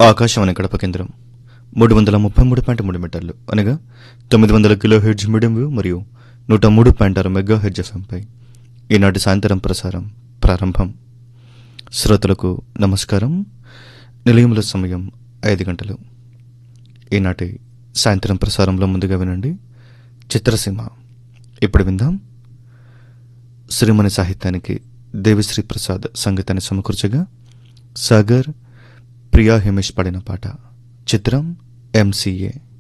ఆకాశవాణి కడప కేంద్రం మూడు వందల ముప్పై మూడు పాయింట్ మూడు మీటర్లు అనగా తొమ్మిది వందల కిలో హెడ్జ్ మీడియం వేవ్ మరియు నూట మూడు పాయింట్ ఆరు మెగా హెడ్జ్ ఎఫ్ఎంపై ఈనాటి సాయంత్రం ప్రసారం ప్రారంభం శ్రోతలకు నమస్కారం నిలయముల సమయం ఐదు గంటలు ఈనాటి సాయంత్రం ప్రసారంలో ముందుగా వినండి చిత్రసీమ ఇప్పుడు విందాం శ్రీమణి సాహిత్యానికి దేవిశ్రీ ప్రసాద్ సంగీతాన్ని సమకూర్చగా సాగర్ ప్రియా హిమేష్ పాడిన పాట చిత్రం ఎంసీఏ